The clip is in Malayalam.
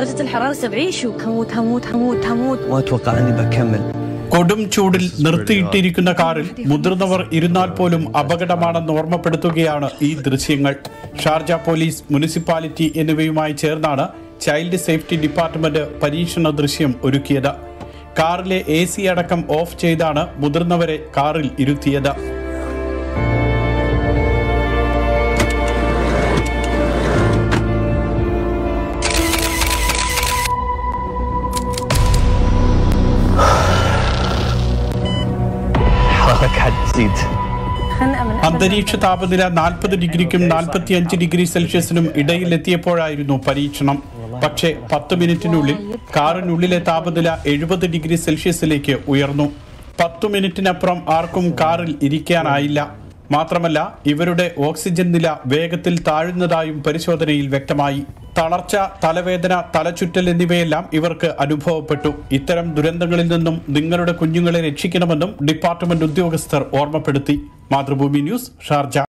درجة الحرارة 70 شو هموت هموت هموت هموت ما اتوقع اني بكمل കൊടും ചൂടിൽ നിർത്തിയിട്ടിരിക്കുന്ന കാറിൽ മുതിർന്നവർ ഇരുന്നാൽ പോലും അപകടമാണെന്ന് ഓർമ്മപ്പെടുത്തുകയാണ് ഈ ദൃശ്യങ്ങൾ ഷാർജ പോലീസ് മുനിസിപ്പാലിറ്റി എന്നിവയുമായി ചേർന്നാണ് ചൈൽഡ് സേഫ്റ്റി ഡിപ്പാർട്ട്മെന്റ് പരീക്ഷണ ദൃശ്യം ഒരുക്കിയത് കാറിലെ എ സി അടക്കം ഓഫ് ചെയ്താണ് മുതിർന്നവരെ കാറിൽ ഇരുത്തിയത് حرارتك حتزيد خنقة من അന്തരീക്ഷ താപനില നാൽപ്പത് ഡിഗ്രിക്കും നാൽപ്പത്തിയഞ്ച് ഡിഗ്രി സെൽഷ്യസിനും ഇടയിലെത്തിയപ്പോഴായിരുന്നു പരീക്ഷണം പക്ഷേ പത്ത് മിനിറ്റിനുള്ളിൽ കാറിനുള്ളിലെ താപനില എഴുപത് ഡിഗ്രി സെൽഷ്യസിലേക്ക് ഉയർന്നു പത്തു മിനിറ്റിനപ്പുറം ആർക്കും കാറിൽ ഇരിക്കാനായില്ല മാത്രമല്ല ഇവരുടെ ഓക്സിജൻ നില വേഗത്തിൽ താഴുന്നതായും പരിശോധനയിൽ വ്യക്തമായി തളർച്ച തലവേദന തലചുറ്റൽ എന്നിവയെല്ലാം ഇവർക്ക് അനുഭവപ്പെട്ടു ഇത്തരം ദുരന്തങ്ങളിൽ നിന്നും നിങ്ങളുടെ കുഞ്ഞുങ്ങളെ രക്ഷിക്കണമെന്നും ഡിപ്പാർട്ട്മെന്റ് ഉദ്യോഗസ്ഥർ ഓർമ്മപ്പെടുത്തി മാതൃഭൂമി ന്യൂസ് ഷാർജ